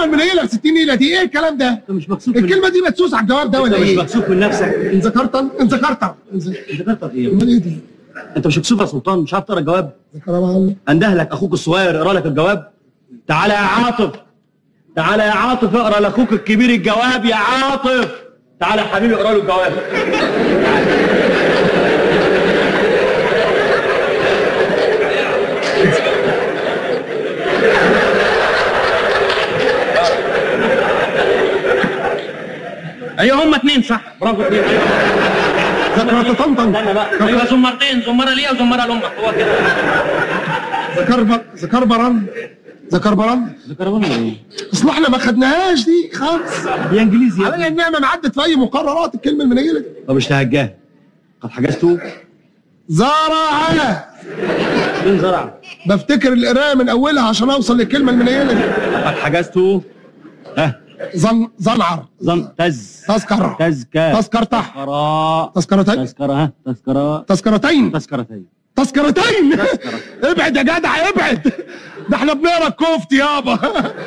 المنيله ب 60 نيله دي ايه الكلام ده؟ انت مش مكسوف من- الكلمه دي مدسوس على الجواب ده انت ولا مش ايه؟ مكسوف من نفسك ان ذكرت ان ذكرت إن ذ- انت ذكرت ايه امال ايه دي؟ انت مش مكسوف يا سلطان مش عارف تقرا الجواب ذكر معلم انده لك اخوك الصغير يقرا لك الجواب تعالى يا عاطف تعالى يا عاطف اقرا لاخوك الكبير الجواب يا عاطف تعالى يا حبيبي اقرا له الجواب ايوه هم اتنين صح برافو اتنين ايوه ذكرت طنطن استنى بقى ايوه زمرتين زمره ليا وزمره لامك هو كده ذكر ب- ذكر برن ذكر برن ذكر ولا ايه؟ اصل احنا ما خدناهاش دي خالص هي انجليزي يا على النعمه ما عدت في اي مقررات الكلمه المنيله دي طب مش تهجاه قد حجزته زرع فين زرع بفتكر القرايه من اولها عشان اوصل للكلمه المنيله دي قد حجزته ها زن زنعر زن تز تذكر تزكى تذكرتح تذكرة تذكرتين تذكرة ها تذكرة تذكرتين تذكرتين تذكرتين ابعد يا جدع ابعد ده احنا بنقرا الكفت يابا